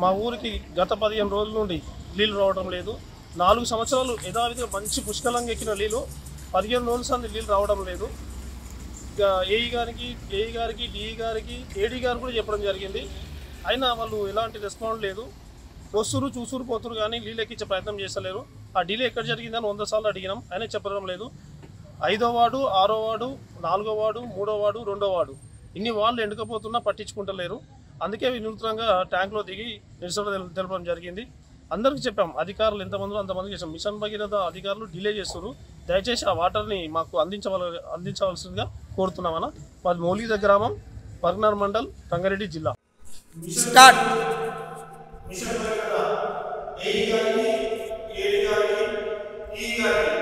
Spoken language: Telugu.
మా ఊరికి గత పదిహేను రోజుల నుండి నీళ్ళు రావడం లేదు నాలుగు సంవత్సరాలు యథావిధిగా మంచి పుష్కలంగా ఎక్కిన నీళ్ళు పదిహేను రోజుల సంది నీళ్ళు రావడం లేదు ఇక ఏఈ గారికి ఏఈ గారికి డిఈ గారికి ఏడీ గారు కూడా చెప్పడం జరిగింది అయినా వాళ్ళు ఎలాంటి రెస్పాండ్ లేదు వస్తురు చూసురు పోతురు కానీ నీళ్ళు ఎక్కించే ప్రయత్నం చేస్తలేరు ఆ డీలే ఎక్కడ జరిగిందని వంద సార్లు అడిగినాం అయినా చెప్పడం లేదు ఐదో వార్డు ఆరో వార్డు నాలుగో వార్డు మూడో వార్డు రెండో వార్డు ఇన్ని వాళ్ళు ఎండుకపోతున్నా పట్టించుకుంటలేరు అందుకే వినూత్నంగా ట్యాంక్లో దిగి నిరసన తెల- తెలపడం జరిగింది అందరికీ చెప్పాం అధికారులు ఎంతమంది అంతమందికి చేసాం మిషన్ భగీరథ అధికారులు డిలే చేస్తున్నారు దయచేసి ఆ వాటర్ని మాకు అందించవల అందించవలసిందిగా కోరుతున్నామన్న మాది మౌలిక గ్రామం పర్నార్ మండల్ రంగారెడ్డి జిల్లా స్టార్ట్ మిషన్ భగీరథ ఏఈ గారికి ఏడి గారికి ఈ గారికి